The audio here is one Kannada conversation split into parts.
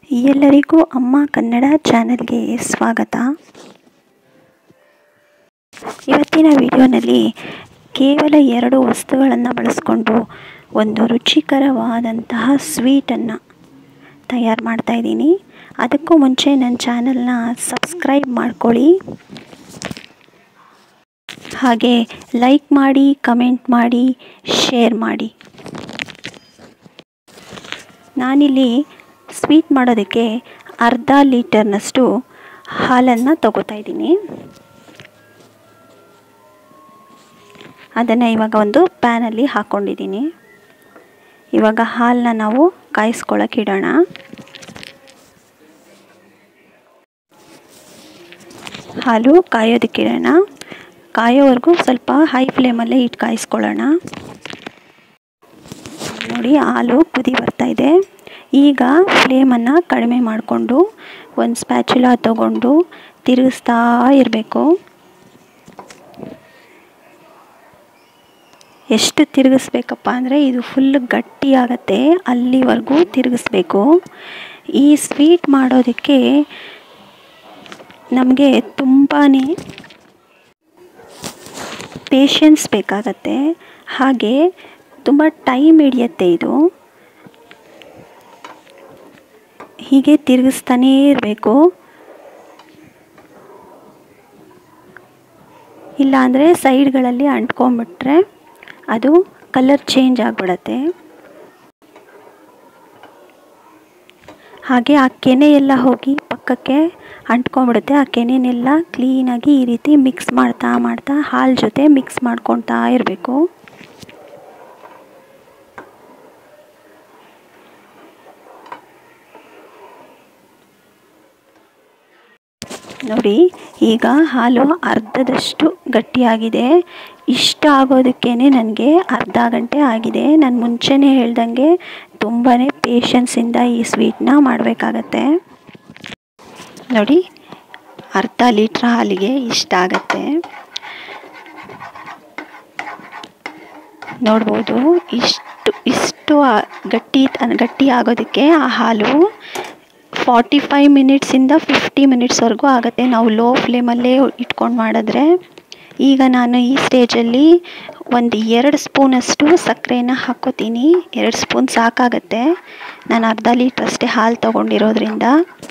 ಎಲ್ಲರಿಗೂ ಅಮ್ಮ ಕನ್ನಡ ಚಾನಲ್ಗೆ ಸ್ವಾಗತ ಇವತ್ತಿನ ವಿಡಿಯೋನಲ್ಲಿ ಕೇವಲ ಎರಡು ವಸ್ತುಗಳನ್ನು ಬಳಸ್ಕೊಂಡು ಒಂದು ರುಚಿಕರವಾದಂತಹ ಸ್ವೀಟನ್ನು ತಯಾರು ಮಾಡ್ತಾಯಿದ್ದೀನಿ ಅದಕ್ಕೂ ಮುಂಚೆ ನನ್ನ ಚಾನಲ್ನ ಸಬ್ಸ್ಕ್ರೈಬ್ ಮಾಡ್ಕೊಳ್ಳಿ ಹಾಗೆ ಲೈಕ್ ಮಾಡಿ ಕಮೆಂಟ್ ಮಾಡಿ ಶೇರ್ ಮಾಡಿ ನಾನಿಲ್ಲಿ ಸ್ವೀಟ್ ಮಾಡೋದಕ್ಕೆ ಅರ್ಧ ಲೀಟರ್ನಷ್ಟು ಹಾಲನ್ನು ತಗೋತಾ ಇದ್ದೀನಿ ಅದನ್ನು ಇವಾಗ ಒಂದು ಪ್ಯಾನಲ್ಲಿ ಹಾಕ್ಕೊಂಡಿದ್ದೀನಿ ಇವಾಗ ಹಾಲನ್ನ ನಾವು ಕಾಯಿಸ್ಕೊಳ್ಳೋಕೆ ಇಡೋಣ ಹಾಲು ಕಾಯೋದಕ್ಕಿಡೋಣ ಕಾಯೋವರೆಗೂ ಸ್ವಲ್ಪ ಹೈ ಫ್ಲೇಮಲ್ಲೇ ಇಟ್ಟು ಕಾಯಿಸ್ಕೊಳ್ಳೋಣ ನೋಡಿ ಹಾಲು ಕುದಿ ಬರ್ತಾ ಇದೆ ಈಗ ಫ್ಲೇಮನ್ನು ಕಡಿಮೆ ಮಾಡಿಕೊಂಡು ಒಂದು ಸ್ಪ್ಯಾಚುಲಾ ತಗೊಂಡು ತಿರುಗಿಸ್ತಾ ಇರಬೇಕು ಎಷ್ಟು ತಿರುಗಿಸ್ಬೇಕಪ್ಪ ಅಂದರೆ ಇದು ಫುಲ್ ಗಟ್ಟಿಯಾಗತ್ತೆ ಅಲ್ಲಿವರೆಗೂ ತಿರುಗಿಸ್ಬೇಕು ಈ ಸ್ವೀಟ್ ಮಾಡೋದಕ್ಕೆ ನಮಗೆ ತುಂಬಾ ಪೇಷನ್ಸ್ ಬೇಕಾಗತ್ತೆ ಹಾಗೆ ತುಂಬ ಟೈಮ್ ಹಿಡಿಯತ್ತೆ ಇದು ಹೀಗೆ ತಿರುಗಿಸ್ತಾನೇ ಇರಬೇಕು ಇಲ್ಲಾಂದರೆ ಸೈಡ್ಗಳಲ್ಲಿ ಅಂಟ್ಕೊಂಬಿಟ್ರೆ ಅದು ಕಲರ್ ಚೇಂಜ್ ಆಗಿಬಿಡತ್ತೆ ಹಾಗೆ ಆ ಕೆನೆ ಎಲ್ಲ ಹೋಗಿ ಪಕ್ಕಕ್ಕೆ ಅಂಟ್ಕೊಂಬಿಡುತ್ತೆ ಆ ಕೆನೆನೆಲ್ಲ ಕ್ಲೀನಾಗಿ ಈ ರೀತಿ ಮಿಕ್ಸ್ ಮಾಡ್ತಾ ಮಾಡ್ತಾ ಹಾಲು ಜೊತೆ ಮಿಕ್ಸ್ ಮಾಡ್ಕೊತಾ ಇರಬೇಕು ನೋಡಿ ಈಗ ಹಾಲು ಅರ್ಧದಷ್ಟು ಗಟ್ಟಿಯಾಗಿದೆ ಇಷ್ಟ ಆಗೋದಕ್ಕೇ ನನಗೆ ಅರ್ಧ ಗಂಟೆ ಆಗಿದೆ ನಾನು ಮುಂಚೆನೇ ಹೇಳ್ದಂಗೆ ತುಂಬಾ ಪೇಷನ್ಸಿಂದ ಈ ಸ್ವೀಟ್ನ ಮಾಡಬೇಕಾಗತ್ತೆ ನೋಡಿ ಅರ್ಧ ಲೀಟ್ರ್ ಹಾಲಿಗೆ ಇಷ್ಟ ಆಗತ್ತೆ ನೋಡ್ಬೋದು ಇಷ್ಟು ಇಷ್ಟು ಗಟ್ಟಿ ಗಟ್ಟಿ ಆಗೋದಕ್ಕೆ ಆ ಹಾಲು ಫಾರ್ಟಿ ಫೈವ್ ಮಿನಿಟ್ಸಿಂದ ಫಿಫ್ಟಿ ಮಿನಿಟ್ಸ್ವರೆಗೂ ಆಗುತ್ತೆ ನಾವು ಲೋ ಫ್ಲೇಮಲ್ಲೇ ಇಟ್ಕೊಂಡು ಮಾಡಿದ್ರೆ ಈಗ ನಾನು ಈ ಸ್ಟೇಜಲ್ಲಿ ಒಂದು ಎರಡು ಸ್ಪೂನಷ್ಟು ಸಕ್ಕರೆನ ಹಾಕ್ಕೋತೀನಿ ಎರಡು ಸ್ಪೂನ್ ಸಾಕಾಗತ್ತೆ ನಾನು ಅರ್ಧ ಲೀಟ್ರ್ ಅಷ್ಟೇ ಹಾಲು ತೊಗೊಂಡಿರೋದ್ರಿಂದ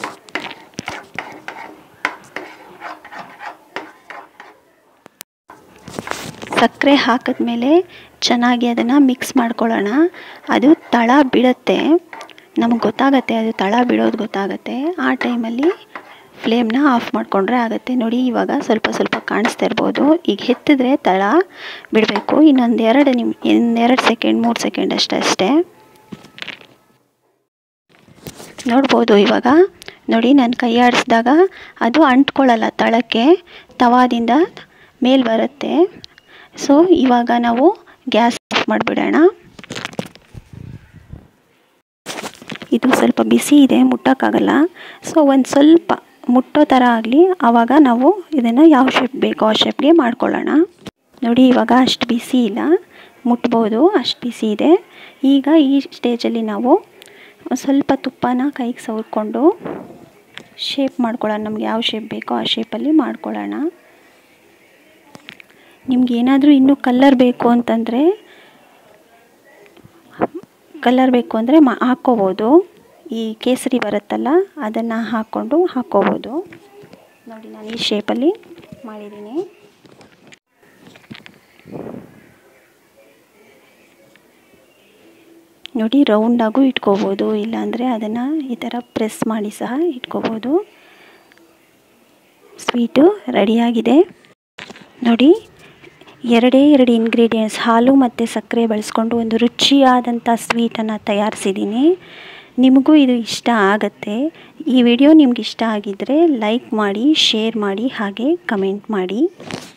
ಸಕ್ಕರೆ ಹಾಕಿದ್ಮೇಲೆ ಚೆನ್ನಾಗಿ ಅದನ್ನು ಮಿಕ್ಸ್ ಮಾಡ್ಕೊಳ್ಳೋಣ ಅದು ತಳ ಬಿಡುತ್ತೆ ನಮಗೆ ಗೊತ್ತಾಗತ್ತೆ ಅದು ತಳ ಬಿಡೋದು ಗೊತ್ತಾಗತ್ತೆ ಆ ಟೈಮಲ್ಲಿ ಫ್ಲೇಮ್ನ ಆಫ್ ಮಾಡಿಕೊಂಡ್ರೆ ಆಗುತ್ತೆ ನೋಡಿ ಇವಾಗ ಸ್ವಲ್ಪ ಸ್ವಲ್ಪ ಕಾಣಿಸ್ತಾ ಇರ್ಬೋದು ಈಗ ಎತ್ತಿದ್ರೆ ತಳ ಬಿಡಬೇಕು ಇನ್ನೊಂದು ಎರಡು ನಿಮ್ ಇನ್ನೆರಡು ಸೆಕೆಂಡ್ ಮೂರು ಸೆಕೆಂಡ್ ಅಷ್ಟೇ ಅಷ್ಟೇ ನೋಡ್ಬೋದು ಇವಾಗ ನೋಡಿ ನಾನು ಕೈ ಆಡಿಸಿದಾಗ ಅದು ಅಂಟ್ಕೊಳ್ಳಲ್ಲ ತಳಕ್ಕೆ ತವಾದಿಂದ ಮೇಲೆ ಬರುತ್ತೆ ಸೊ ಇವಾಗ ನಾವು ಗ್ಯಾಸ್ ಆಫ್ ಮಾಡಿಬಿಡೋಣ ಇದು ಸ್ವಲ್ಪ ಬಿಸಿ ಇದೆ ಮುಟ್ಟೋಕ್ಕಾಗಲ್ಲ ಸೊ ಒಂದು ಸ್ವಲ್ಪ ಮುಟ್ಟೋ ಥರ ಆಗಲಿ ಆವಾಗ ನಾವು ಇದನ್ನು ಯಾವ ಶೇಪ್ ಬೇಕೋ ಆ ಶೇಪ್ಗೆ ಮಾಡ್ಕೊಳ್ಳೋಣ ನೋಡಿ ಇವಾಗ ಅಷ್ಟು ಬಿಸಿ ಇಲ್ಲ ಮುಟ್ಬೋದು ಅಷ್ಟು ಬಿಸಿ ಇದೆ ಈಗ ಈ ಸ್ಟೇಜಲ್ಲಿ ನಾವು ಸ್ವಲ್ಪ ತುಪ್ಪನ ಕೈಗೆ ಸವರ್ಕೊಂಡು ಶೇಪ್ ಮಾಡ್ಕೊಳ್ಳೋಣ ನಮ್ಗೆ ಯಾವ ಶೇಪ್ ಬೇಕೋ ಆ ಶೇಪಲ್ಲಿ ಮಾಡ್ಕೊಳ್ಳೋಣ ನಿಮ್ಗೆ ಏನಾದರೂ ಇನ್ನೂ ಕಲ್ಲರ್ ಬೇಕು ಅಂತಂದರೆ ಕಲರ್ ಬೇಕು ಅಂದರೆ ಮಾ ಹಾಕ್ಕೋಬೋದು ಈ ಕೇಸರಿ ಬರುತ್ತಲ್ಲ ಅದನ್ನು ಹಾಕ್ಕೊಂಡು ಹಾಕ್ಕೋಬೋದು ನೋಡಿ ನಾನು ಈ ಶೇಪಲ್ಲಿ ಮಾಡಿದ್ದೀನಿ ನೋಡಿ ರೌಂಡಾಗೂ ಇಟ್ಕೋಬೋದು ಇಲ್ಲಾಂದರೆ ಅದನ್ನು ಈ ಥರ ಪ್ರೆಸ್ ಮಾಡಿ ಸಹ ಇಟ್ಕೋಬೋದು ಸ್ವೀಟು ರೆಡಿಯಾಗಿದೆ ನೋಡಿ ಎರಡೇ ಎರಡು ಇಂಗ್ರೀಡಿಯೆಂಟ್ಸ್ ಹಾಲು ಮತ್ತು ಸಕ್ಕರೆ ಬಳಸ್ಕೊಂಡು ಒಂದು ರುಚಿಯಾದಂಥ ಸ್ವೀಟನ್ನು ತಯಾರಿಸಿದ್ದೀನಿ ನಿಮಗೂ ಇದು ಇಷ್ಟ ಆಗತ್ತೆ ಈ ವಿಡಿಯೋ ನಿಮ್ಗೆ ಇಷ್ಟ ಆಗಿದ್ದರೆ ಲೈಕ್ ಮಾಡಿ ಶೇರ್ ಮಾಡಿ ಹಾಗೆ ಕಮೆಂಟ್ ಮಾಡಿ